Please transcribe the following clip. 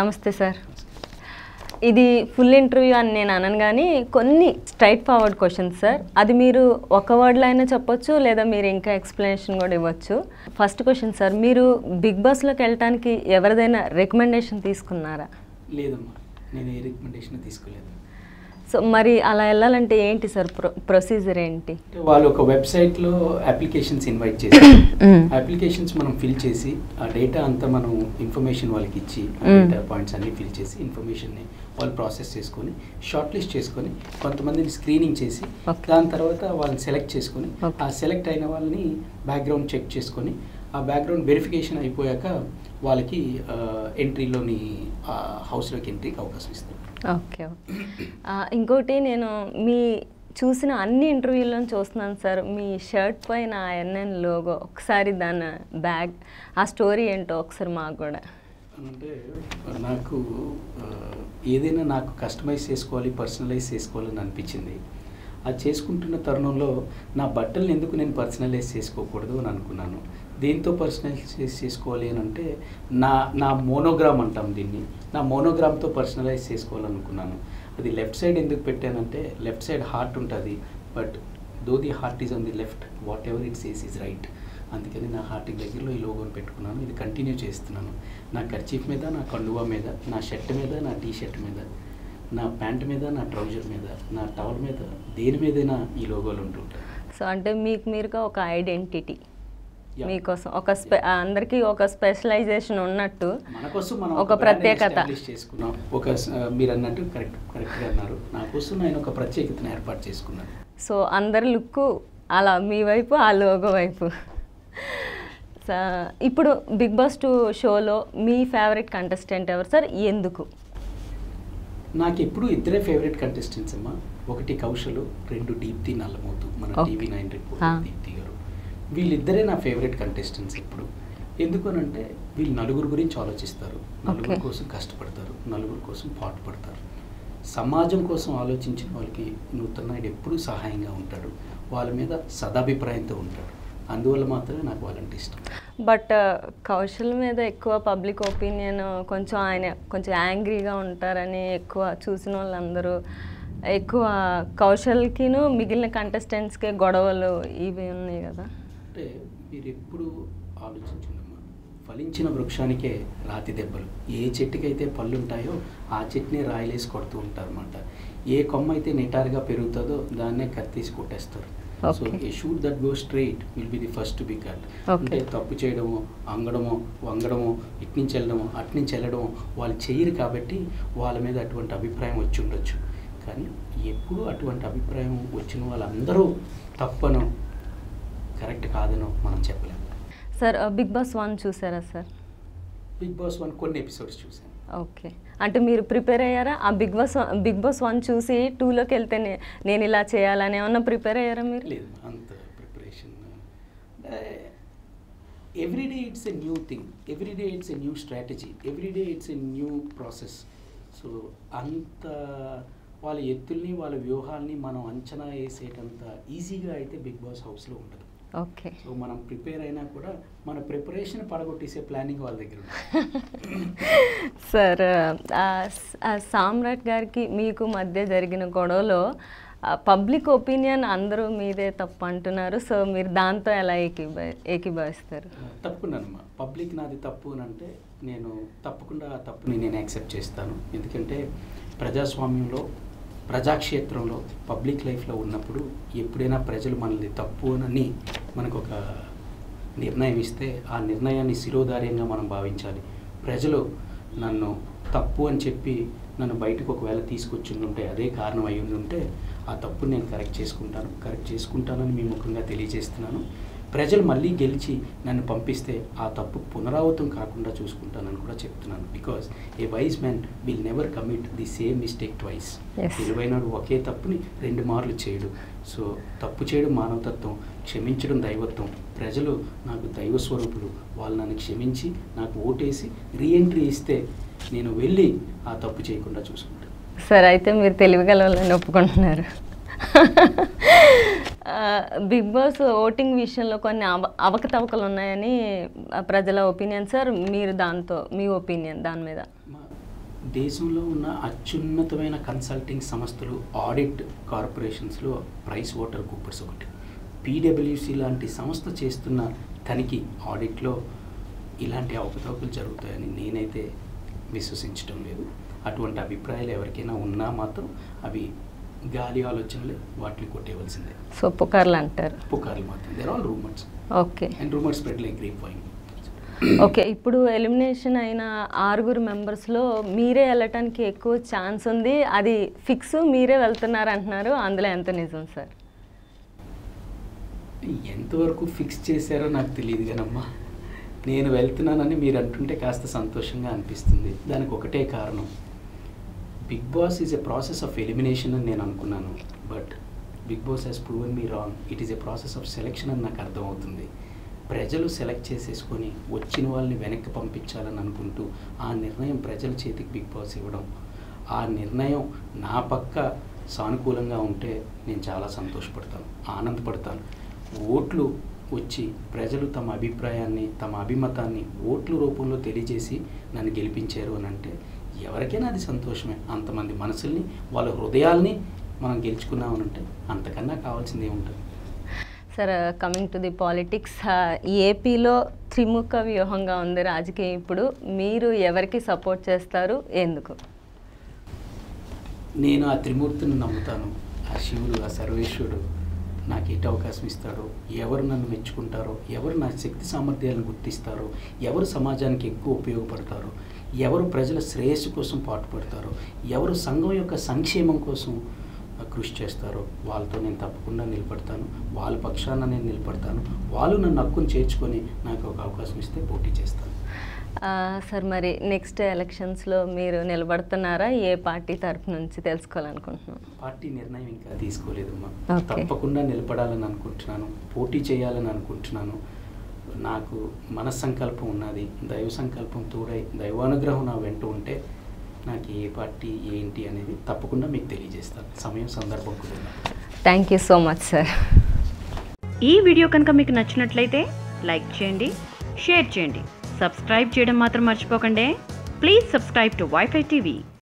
నమస్తే సార్ ఇది full interview అని నేను అనను కానీ కొన్ని స్ట్రైట్ ఫార్వర్డ్ క్వశ్చన్స్ సార్ అది మీరు ఒక వర్డ్లో అయినా చెప్పొచ్చు లేదా మీరు ఇంకా ఎక్స్ప్లెనేషన్ కూడా ఇవ్వచ్చు ఫస్ట్ క్వశ్చన్ సార్ మీరు బిగ్ బాస్లోకి వెళ్ళటానికి ఎవరిదైనా రికమెండేషన్ తీసుకున్నారా లేదమ్మా నేను ఏ రికమెండేషన్ తీసుకోలేదు సో మరి అలా వెళ్ళాలంటే ఏంటి సార్ ప్రొ ప్రొసీజర్ ఏంటి అంటే వాళ్ళు ఒక వెబ్సైట్లో అప్లికేషన్స్ ఇన్వైట్ చేశారు అప్లికేషన్స్ మనం ఫిల్ చేసి ఆ డేటా అంతా మనం ఇన్ఫర్మేషన్ వాళ్ళకి ఇచ్చి ఆ Mm. డేటా పాయింట్స్ అన్ని ఫిల్ చేసి ఇన్ఫర్మేషన్ని వాళ్ళు ప్రాసెస్ చేసుకొని షార్ట్ లిస్ట్ చేసుకొని కొంతమందిని స్క్రీనింగ్ చేసి Okay. దాని తర్వాత వాళ్ళని సెలెక్ట్ చేసుకొని Okay. ఆ సెలెక్ట్ అయిన వాళ్ళని బ్యాక్గ్రౌండ్ చెక్ చేసుకొని ఆ బ్యాక్గ్రౌండ్ వెరిఫికేషన్ అయిపోయాక వాళ్ళకి ఎంట్రీలోని హౌస్లోకి ఎంట్రీకి అవకాశం ఇస్తారు ఓకే ఓకే ఆ, ఇంకోటి నేను మీ చూసిన అన్ని ఇంటర్వ్యూల్లో చూస్తున్నాను సార్ మీ షర్ట్ పైన ఎన్ఎన్ లోగో ఒకసారి దాని బ్యాగ్ ఆ స్టోరీ ఏంటో ఒకసారి మాకు కూడా అంటే నాకు ఆ, ఏదైనా నాకు కస్టమైజ్ చేసుకోవాలి పర్సనలైజ్ చేసుకోవాలని అనిపించింది అది చేసుకుంటున్న తరుణంలో నా బట్టల్ని ఎందుకు నేను పర్సనలైజ్ చేసుకోకూడదు అని అనుకున్నాను దేంతో పర్సనలైజ్ చేసుకోవాలి అని అంటే నా నా మోనోగ్రామ్ అంటాం దీన్ని నా మోనోగ్రామ్తో పర్సనలైజ్ చేసుకోవాలనుకున్నాను అది లెఫ్ట్ సైడ్ ఎందుకు పెట్టానంటే లెఫ్ట్ సైడ్ హార్ట్ ఉంటుంది but though the heart is on the left whatever it says is right అందుకని నా హార్ట్కి దగ్గరలో ఈ లోగోని పెట్టుకున్నాను ఇది కంటిన్యూ చేస్తున్నాను నా కర్చీఫ్ మీద నా కండువా మీద నా షర్ట్ మీద నా టీ షర్ట్ మీద నా ప్యాంట్ మీద నా ట్రౌజర్ మీద నా టవల్ మీద దేని మీదైనా ఈ లోగోలు ఉంటుంటాయి సో అంటే మీకు మీరుగా ఒక ఐడెంటిటీ Yeah. మీకోసం ఒక స్పె అందరికీ ఒక స్పెషలైజేషన్ ఉన్నట్టు మన కోసం మనం ఒక ప్రత్యేకత. ఎస్టాబ్లిష్ చేసుకున్నాం ఒక స- మీరు అన్నట్టు కరెక్ట్ కరెక్ట్గా అన్నారు నా కోసం నేను ఒక ప్రత్యేకతను ఏర్పాటు చేసుకున్నాను సో అందరి లుక్ అలా మీ వైపు ఆ లోగో వైపు సో ఇప్పుడు బిగ్ బాస్ టూ షోలో మీ ఫేవరెట్ కంటెస్టెంట్ ఎవరు సార్ ఎందుకు నాకు ఎప్పుడు ఇద్దరే ఫేవరెట్ కంటెస్టెంట్స్ అమ్మా ఒకటి కౌశలు రెండు దీప్తి నల్లమోతు మన Okay. TV nine Ah. Report Deepthi garu వీళ్ళిద్దరే నా ఫేవరెట్ కంటెస్టెంట్స్ ఇప్పుడు ఎందుకనంటే వీళ్ళు నలుగురు గురించి ఆలోచిస్తారు నలుగురు Okay. కోసం కష్టపడతారు నలుగురు కోసం పాటు పడతారు సమాజం కోసం ఆలోచించిన వాళ్ళకి నూతన్ నాయుడు ఎప్పుడూ సహాయంగా ఉంటాడు వాళ్ళ మీద సదాభిప్రాయంతో ఉంటాడు అందువల్ల మాత్రమే నాకు వాళ్ళంటే ఇష్టం బట్ కౌశల్ మీద ఎక్కువ పబ్లిక్ ఒపీనియన్ కొంచెం ఆయన కొంచెం యాంగ్రీగా ఉంటారని ఎక్కువ చూసిన వాళ్ళందరూ ఎక్కువ కౌశల్కిను మిగిలిన కంటెస్టెంట్స్కే గొడవలు ఇవి ఉన్నాయి కదా అంటే మీరు ఎప్పుడు ఆలోచించండమ్మా ఫలించిన వృక్షానికే రాతి దెబ్బలు ఏ చెట్టుకైతే పళ్ళు ఉంటాయో ఆ చెట్టునే రాయలేసి కొడుతూ ఉంటారన్నమాట ఏ కొమ్మ అయితే నిటారుగా పెరుగుతుందో దాన్నే కత్తేసి కొట్టేస్తారు so Okay. A shoot that go straight will be the first to be cut Okay. అంటే తప్పు చేయడము అంగడము వంగడము ఇటు నుంచి వెళ్ళడము అటు నుంచి వెళ్ళడము వాళ్ళు చేయరు కాబట్టి వాళ్ళ మీద అటువంటి అభిప్రాయం వచ్చి ఉండొచ్చు కానీ ఎప్పుడు అటువంటి అభిప్రాయం వచ్చిన వాళ్ళందరూ తప్పను కరెక్ట్ కాదనో మనం చెప్పలేము సార్ బిగ్ బాస్ వన్ చూసారా సార్ బిగ్ బాస్ వన్ కొన్ని ఎపిసోడ్స్ చూశాను ఓకే అంటే మీరు ప్రిపేర్ అయ్యారా ఆ Big Boss Big Boss one చూసి టూలోకి వెళ్తే నే- నేను ఇలా చేయాలని ఏమన్నా ప్రిపేర్ అయ్యారా మీరు లేదు అంత preparation everyday it's a new thing everyday it's a new strategy everyday it's a new process so అంత వాళ్ళ ఎత్తుల్ని వాళ్ళ వ్యూహాల్ని మనం అంచనా వేసేటంత ఈజీగా అయితే బిగ్ బాస్ హౌస్లో ఉండదు ఓకే సో మనం ప్రిపేర్ అయినా కూడా మన ప్రిపరేషన్ పడగొట్టేసే ప్లానింగ్ వాళ్ళ దగ్గర ఉంది సార్ ఆ, స- ఆ సామ్రాట్ గారికి మీకు మధ్య జరిగిన గొడవలో పబ్లిక్ ఒపీనియన్ అందరూ మీదే తప్పు అంటున్నారు సో మీరు దాంతో ఎలా ఏకీభ ఏకీభవిస్తారు తప్పకుండానమ్మా పబ్లిక్ నాది తప్పు అని అంటే నేను తప్పకుండా ఆ తప్పుని నేను యాక్సెప్ట్ చేస్తాను ఎందుకంటే ప్రజాస్వామ్యంలో ప్రజాక్షేత్రంలో పబ్లిక్ లైఫ్లో ఉన్నప్పుడు ఎప్పుడైనా ప్రజలు మనల్ని తప్పు అని మనకు ఒక నిర్ణయం ఇస్తే ఆ నిర్ణయాన్ని శిరోధార్యంగా మనం భావించాలి ప్రజలు నన్ను తప్పు అని చెప్పి నన్ను బయటకు ఒకవేళ తీసుకొచ్చి ఉంటే అదే కారణం అయి ఉంటే ఆ తప్పుని నేను కరెక్ట్ చేసుకుంటాను కరెక్ట్ చేసుకుంటానని మీ ముఖంగా తెలియజేస్తున్నాను ప్రజలు మళ్ళీ గెలిచి నన్ను పంపిస్తే ఆ తప్పు పునరావృతం కాకుండా చూసుకుంటానని కూడా చెప్తున్నాను because a wise man will never commit the same mistake twice Yes. తెలివైనడు ఒకే తప్పుని రెండు మార్లు చేయడు సో తప్పు చేయడం మానవతత్వం క్షమించడం దైవత్వం ప్రజలు నాకు దైవ స్వరూపులు వాళ్ళు నన్ను క్షమించి నాకు ఓటేసి రీఎంట్రీ ఇస్తే నేను వెళ్ళి ఆ తప్పు చేయకుండా చూసుకుంటాను సార్ అయితే మీరు తెలివిగలని ఒప్పుకుంటున్నారు బిగ్ బాస్ ఓటింగ్ విషయంలో కొన్ని అవ అవకతవకలు ఉన్నాయని ఆ, ప్రజల ఒపీనియన్ సార్ మీరు దాంతో మీ ఒపీనియన్ దాని మీద మా దేశంలో ఉన్న అత్యున్నతమైన కన్సల్టింగ్ సంస్థలు ఆడిట్ కార్పొరేషన్స్లో ప్రైస్ వాటర్ కూపర్స్ ఒకటి పీడబ్ల్యూసి లాంటి సంస్థ చేస్తున్న తనిఖీ ఆడిట్లో ఇలాంటి అవకతవకలు జరుగుతాయని నేనైతే విశ్వసించడం లేదు అటువంటి అభిప్రాయాలు ఎవరికైనా ఉన్నా మాత్రం అవి గాలి ఆలోచనలే వాటిని కొట్టేయవలసిందే సో పుకార్లు అంటారు పుకార్లు మాత్రం there all rumours okay and rumours spread like grape vine okay ఇప్పుడు ఎలిమినేషన్ అయిన ఆరుగురు మెంబర్స్లో మీరే వెళ్ళటానికి ఎక్కువ ఛాన్స్ ఉంది అది ఫిక్స్ మీరే వెళ్తున్నారు అంటున్నారు అందులో ఎంత నిజం సార్ ఎంతవరకు ఫిక్స్ చేశారో నాకు తెలియదు కానమ్మా నేను వెళ్తున్నానని మీరు అంటుంటే కాస్త సంతోషంగా అనిపిస్తుంది దానికి ఒకటే కారణం Big Boss is a process of elimination అని నేను అనుకున్నాను but Big Boss he's proven me wrong it is a process of selection అని నాకు అర్థమవుతుంది ప్రజలు సెలెక్ట్ చేసేసుకొని వచ్చిన వాళ్ళని వెనక్కి పంపించాలని అనుకుంటూ ఆ నిర్ణయం ప్రజల చేతికి బిగ్ బాస్ ఇవ్వడం ఆ నిర్ణయం నా పక్క సానుకూలంగా ఉంటే నేను చాలా సంతోషపడతాను ఆనందపడతాను ఓట్లు వచ్చి ప్రజలు తమ అభిప్రాయాన్ని తమ అభిమతాన్ని ఓట్ల రూపంలో తెలియజేసి నన్ను గెలిపించారు అని అంటే ఎవరికైనా అది సంతోషమే అంతమంది మనసుల్ని వాళ్ళ హృదయాల్ని మనం గెలుచుకున్నామని అంటే అంతకన్నా కావాల్సింది ఏముంటుంది sir coming to the politics ఏపీలో త్రిముఖ వ్యూహంగా ఉంది రాజకీయం ఇప్పుడు మీరు ఎవరికి సపోర్ట్ చేస్తారు ఎందుకు నేను ఆ త్రిమూర్తిని నమ్ముతాను ఆ శివుడు ఆ సర్వేశ్వరుడు నాకు ఎటు అవకాశం ఇస్తాడో ఎవరు నన్ను మెచ్చుకుంటారో ఎవరు నా శక్తి సామర్థ్యాలను గుర్తిస్తారో ఎవరు సమాజానికి ఎక్కువ ఉపయోగపడతారో ఎవరు ప్రజల శ్రేయస్సు కోసం పాటుపడతారో ఎవరు సంఘం యొక్క సంక్షేమం కోసం ఆ, కృషి చేస్తారో వాళ్ళతో నేను తప్పకుండా నిలబడతాను వాళ్ళ పక్షాన నేను నిలబడతాను వాళ్ళు నన్ను హక్కును చేర్చుకొని నాకు ఒక అవకాశం ఇస్తే పోటీ చేస్తాను ఆ, సార్ మరి నెక్స్ట్ ఎలక్షన్స్లో మీరు నిలబడుతున్నారా ఏ పార్టీ తరపు నుంచి తెలుసుకోవాలనుకుంటున్నాను పార్టీ నిర్ణయం ఇంకా తీసుకోలేదమ్మా Okay. తప్పకుండా నిలబడాలని అనుకుంటున్నాను పోటీ చేయాలని అనుకుంటున్నాను నాకు మనస్సంకల్పం ఉన్నది దైవ సంకల్పం తోడై దైవానుగ్రహం నా వెంట ఉంటే నాకు ఏ పార్టీ ఏంటి అనేది తప్పకుండా మీకు తెలియజేస్తాను సమయం సందర్భం కుదిరినప్పుడు thank you so much sir ఈ వీడియో కనుక మీకు నచ్చినట్లయితే లైక్ చేయండి షేర్ చేయండి సబ్స్క్రైబ్ చేయడం మాత్రం మర్చిపోకండి please subscribe to WiFi TV